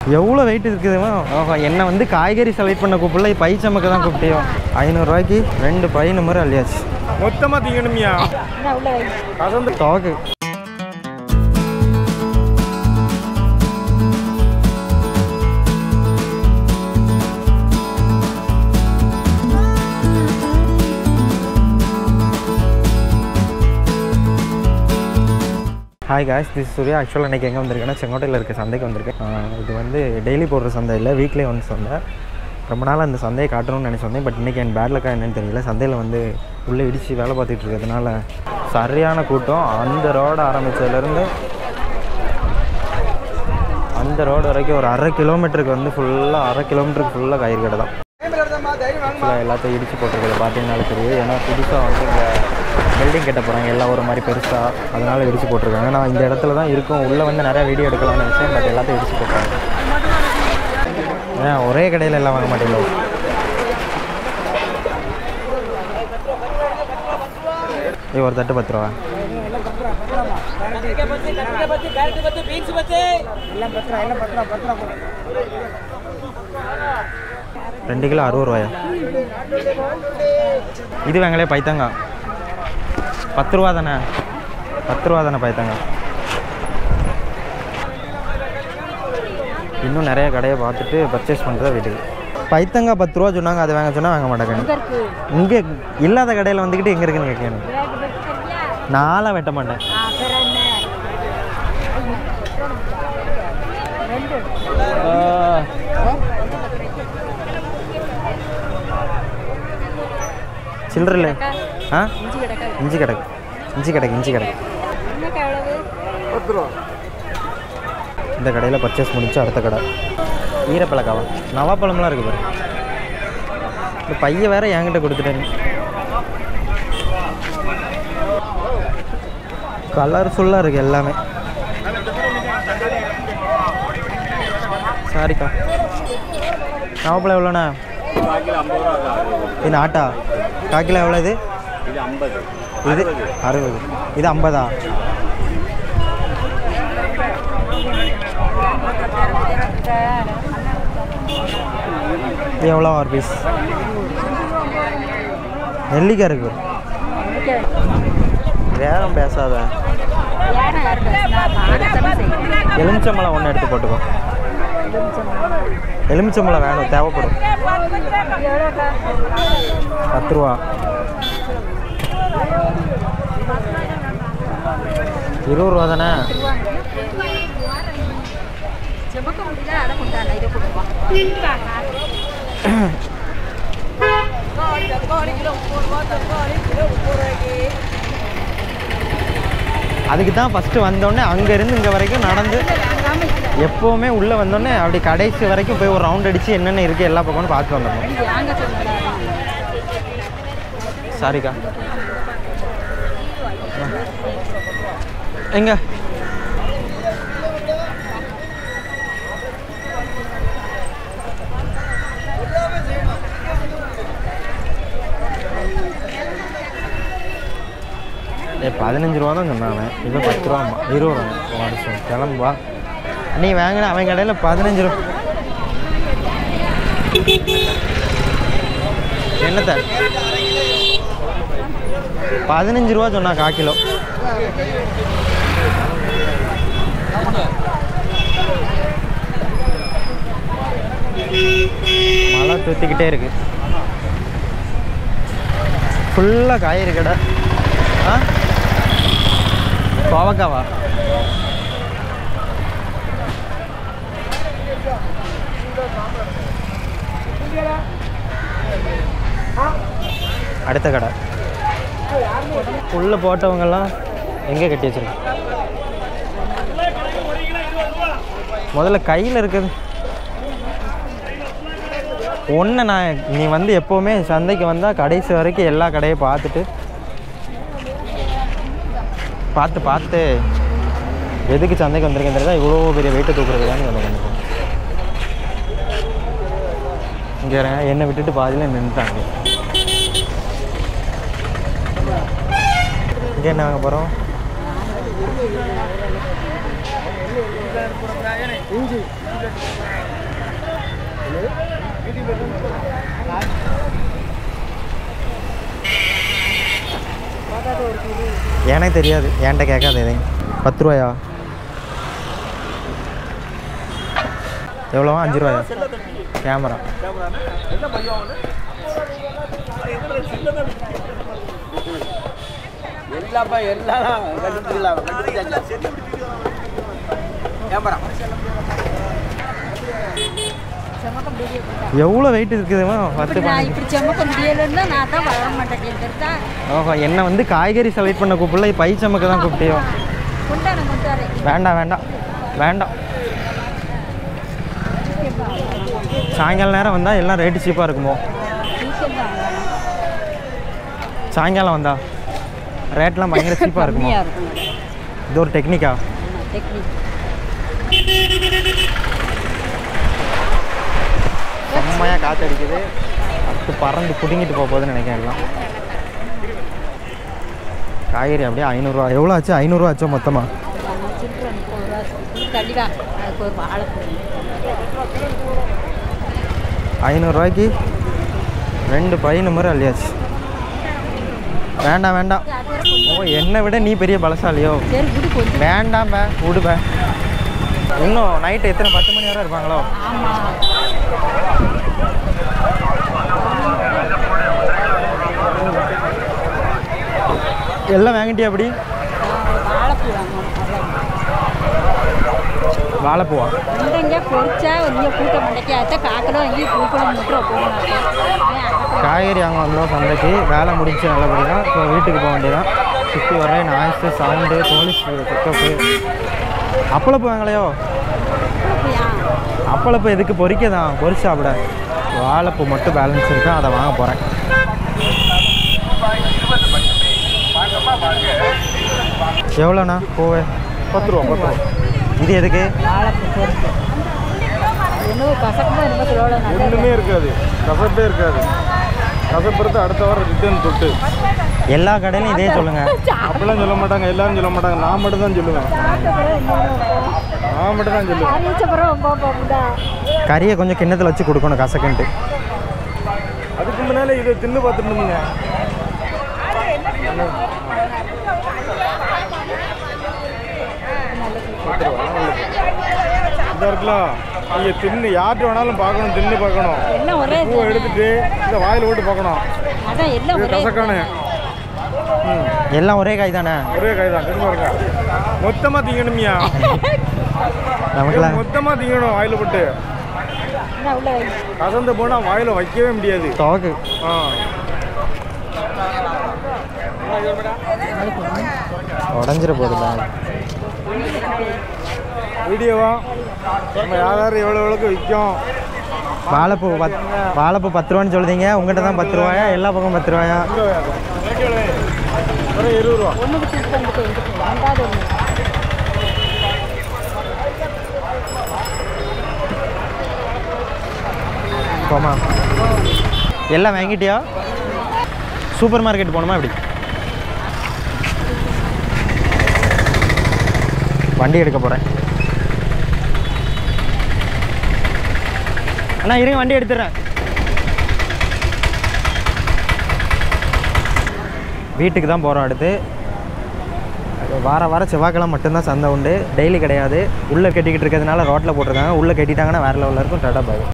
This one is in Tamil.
எவ்வளோ வெயிட் இருக்குதுமா ஆஹா என்னை வந்து காய்கறி செலக்ட் பண்ண கூப்பிடல பை சமக்க தான் கூப்பிட்டியோ ஐநூறுரூவாய்க்கு ரெண்டு பை நம்பர் அள்ளியாச்சு மொத்தமாக திங்கணுமியா கசந்து துவக்கு ஹாய் காய்ஸ் திஸ் சூர்யா ஆக்சுவலாக இன்றைக்கி எங்கே வந்திருக்கேன்னா செங்கோட்டையில் இருக்க சந்தைக்கு வந்திருக்கேன் ஆஹ் இது வந்து டெய்லி போடுற சந்தை இல்லை வீக்லி ஒன் சந்தை ரொம்ப நாள் அந்த சந்தையை காட்டணும்னு நினச்சி வந்தேன் பட் இன்றைக்கி என் பேட் லக்கா என்னன்னு தெரியல சந்தையில் வந்து உள்ளே இடித்து வேலை பார்த்துட்டு இருக்கிறதுனால சரியான கூட்டம் அந்த ரோடு ஆரம்பித்ததுலேருந்து அந்த ரோடு வரைக்கும் ஒரு அரை கிலோமீட்டருக்கு வந்து ஃபுல்லாக அரை கிலோமீட்டருக்கு ஃபுல்லாக காய்கறி கடை தான் ஆக்சுவலாக எல்லாத்தையும் இடிச்சு போட்டிருக்கிறது பார்த்தீங்கன்னாலே தெரியும் ஏன்னா புதுசாக வந்து இங்கே பில்டிங் கட்ட போகிறாங்க எல்லாம் ஒரு மாதிரி பெருசாக அதனால் இடிச்சு போட்டிருக்காங்க நான் இந்த இடத்துல தான் இருக்கும் உள்ளே வந்து நிறையா வீடியோ எடுக்கலாம்னு நினச்சேன் பட் எல்லாத்தையும் இடிச்சு போட்டாங்க ஏன் ஒரே கடையில் எல்லாம் வாங்க மாட்டீங்களோ இது ஒரு தட்டு பத்து ரூபா ரெண்டு கிலோ அறுபது ரூபாயா இது வாங்களே பைத்தங்க பத்து ரூபா தானே பத்து ரூபா தானே பைத்தங்க இன்னும் நிறைய கடையை பார்த்துட்டு பர்ச்சேஸ் பண்ணுறத வீட்டுக்கு பைத்தங்காய் பத்து ரூபா சொன்னாங்க அதை வாங்க சொன்னால் வாங்க மாட்டேங்க இங்கே இல்லாத கடையில் வந்துக்கிட்டு எங்கே இருக்குன்னு கேட்கணும் நாளாக வெட்ட மாட்டேன் ஆ. சில்லற இல்லை ஆ இஞ்சி கிடக்கு இஞ்சி கிடக்கு இஞ்சி கிடக்கு பத்து ரூபா இந்த கடையில் பர்ச்சேஸ் முடிச்சு அடுத்த கடை ஈரப்பழக்காவா நவாப்பழம்லாம் இருக்குது பாரு இந்த பைய வேற என்கிட்ட கொடுத்துட்டேன் கலர்ஃபுல்லாக இருக்குது எல்லாமே சாரிக்கா நவாப்பழம் எவ்வளோண்ணா காக்கில் ஐம்பது ரூபா இது நாட்டா காக்கிலோ எவ்வளோ இது இது ஐம்பது இது அறுபது இது ஐம்பதா இது எவ்வளோ ஒரு பீஸ் நெல்லிக்காய் இருக்கு வேறம் பேசாத எலுமிச்சம்பழம் ஒன்று எடுத்து போட்டுக்கோ எலுமிச்சம்பழம் வேணும் தேவைப்படும் பத்து ரூபா இருபது ரூபா தானே அதுக்கு தான் ஃபஸ்ட்டு வந்தோடனே அங்கேருந்து இங்கே வரைக்கும் நடந்து எப்போவுமே உள்ளே வந்தோடனே அப்படி கடைசி வரைக்கும் போய் ஒரு ரவுண்ட் அடித்து என்னென்ன இருக்குது எல்லா பக்கமும் பார்த்து வந்துடணும் சாரிக்கா எங்க ஏ பதினஞ்சு ரூபா தான் சொன்னான் அவன் இவன் பத்து ரூபா இருபது ரூபா வருஷம் கிளம்புவா நீ வாங்கின அவன் கடையில் பதினஞ்சு ரூபா என்னத்த பதினஞ்சு ரூபா சொன்னா கா கிலோ மழை தூத்திக்கிட்டே இருக்கு ஃபுல்லாக காய்கறி கடை ஆ கோவக்காவா அடுத்த கடை உள்ளே போட்டவங்கெல்லாம் எங்கே கட்டி வச்சிருக்கு முதல்ல கையில் இருக்குது ஒன்று நான் நீ வந்து எப்போவுமே சந்தைக்கு வந்தால் கடைசி வரைக்கும் எல்லா கடையும் பார்த்துட்டு பார்த்து பார்த்து எதுக்கு சந்தைக்கு வந்திருக்கேன் தெரியுதா இவ்வளோ பெரிய வெயிட்டை தூக்குறதுக்கான வந்திருக்கேன் இங்கே என்னை விட்டுட்டு பாதியில் நின்றுட்டாங்க இங்கே என்ன வாங்க போகிறோம் இஞ்சி எனக்கு தெரியாது என்கிட்ட கேட்காது எதையும் பத்து ரூபாயா எவ்வளோவா அஞ்சு ரூபாயா கேமரா எல்லாப்பா எல்லாம் கண்டுபிடிக்கலாம் கேமரா செமக்க முடியல எவ்வளோ வெயிட் இருக்குதுமா பத்து இப்படி நான் இப்படி செமக்க முடியலன்னா நான் தான் வர மாட்டேன் தெரியுதா ஓஹோ என்னை வந்து காய்கறி செலக்ட் பண்ண கூப்பிடல பை சமக்க தான் கூப்பிட்டியோ கொண்டாட கொண்டாரு வேண்டாம் வேண்டாம் வேண்டாம் சாயங்கால நேரம் வந்தால் எல்லாம் ரேட்டு சீப்பாக இருக்குமோ டீச்சர் தான் சாயங்காலம் வந்தா ரேட்லாம் பயங்கர சீப்பாக இருக்குமோ கம்மியாக இருக்கும் இது ஒரு டெக்னிக்கா டெக்னிக் செம்மையாக காற்றடிக்குது அது பறந்து பிடுங்கிட்டு போக போகுதுன்னு நினைக்கிறேன் எல்லாம் காய்கறி அப்படியே ஐநூறுரூவா எவ்வளோ ஆச்சு ஐநூறுரூவா ஆச்சோ மொத்தமாக சில்லற முப்பது ரூபா சொல்லி தள்ளி வா அதுக்கு ஒரு வாழைப்பூ ஐநூறுரூவாய்க்கு ரெண்டு பையனு மாதிரி அள்ளியாச்சு வேண்டாம் வேண்டாம் ஓ என்னை விட நீ பெரிய பலசாலியோ சரி குடி கொஞ்சம் வேண்டாம் பே விடுபே இன்னும் நைட்டு எத்தனை பத்து மணி வரை இருப்பாங்களோ ஆமாம் எல்லாம் வாங்கிட்டியா அப்படி வாழைப்பூ வாங்கணும் அவ்வளோ வாழைப்பூவா இந்தங்க பொரிச்சா இங்கே கூட்ட மண்டைக்காச்சா காக்கணும் இங்கே பூக்கணும் மட்டும் போகணும் காய்கறி வாங்க வந்தோம் சந்தைக்கு வேலை முடிஞ்சு நல்லபடியாக இப்போ வீட்டுக்கு போக வேண்டியதான் சுற்றி வர நாய்ஸு சவுண்டு போலீஸ் செக்கப்பு அப்பளப்பு வாங்கலையோ அப்பளப்பு எதுக்கு பொரிக்க தான் பொரிச்சு சாப்பிட வாழைப்பூ மட்டும் பேலன்ஸ் இருக்கா அதை வாங்க போகிறேன் எவ்வளோண்ணா பூவே பத்து ரூபா பத்து ரூபா இது எதுக்கு வாழைப்பூ பொரிச்சு என்ன கசக்குமா என்ன எவ்வளோ ஒன்றுமே நல்லது இருக்காது கசப்பே இருக்காது கசப்புறது அடுத்த வாரம் ரிட்டர்ன் தொட்டு எல்லா கடையிலும் இதே சொல்லுங்கள் அப்படிலாம் சொல்ல மாட்டாங்க எல்லாரும் சொல்ல மாட்டாங்க நான் மட்டும் தான் சொல்லுவேன் நான் மட்டும் தான் சொல்லுவேன் கறியை கொஞ்சம் கிண்ணத்தில் வச்சு கொடுக்கணும் கசக்குன்ட்டு அதுக்கு முன்னால இதை தின்னு பார்த்துட்டுங்க இந்த இருக்கலாம் நீங்க தின்னு யார்கிட்ட வேணாலும் பார்க்கணும் தின்னு பார்க்கணும் எல்லாம் ஒரே பூவை எடுத்துட்டு இந்த வாயில் போட்டு பார்க்கணும் அதான் எல்லாம் இது ஒரே கசக்கானு ம் எல்லாம் ஒரே காய் தானே ஒரே காய் தான் திரும்ப இருங்க மொத்தமாக திங்கணுமியா நமக்குலாம் மொத்தமாக திங்கணும் வாயில் போட்டு என்ன உள்ள வை. கசந்து போனால் வாயில் வைக்கவே முடியாது துவக்கு ஆ உடஞ்சிர போகுது பேக் வீடியோவா நம்ம யார் யார் எவ்வளோ எவ்வளோக்கு விற்கும் வாழைப்பூ பத் வாழைப்பூ பத்து ரூபான்னு சொல்லுதீங்க உங்கள்கிட்ட தான் பத்து ரூபாயா எல்லா பக்கம் பத்து ரூபாயா ஒரு இருபது ரூபா ஒண்ணுக்கு தூக்கி வந்துட்டு வந்துட்டு ரெண்டாவது ஒன்று போமா எல்லாம் வாங்கிட்டியா சூப்பர் மார்க்கெட் போகணுமா இப்படி வண்டி எடுக்க போகிறேன் அண்ணா இருங்க வண்டி எடுத்துடுறேன் வீட்டுக்கு தான் போகிறோம் அடுத்து வார வாரம் செவ்வாய்க்கிழமை மட்டும்தான் சந்தை உண்டு டெய்லி கிடையாது உள்ளே கட்டிக்கிட்டு இருக்கிறதுனால ரோட்டில் போட்டிருக்காங்க உள்ளே கட்டிட்டாங்கன்னா வேறு லெவலில் இருக்கும் டாடா பாய்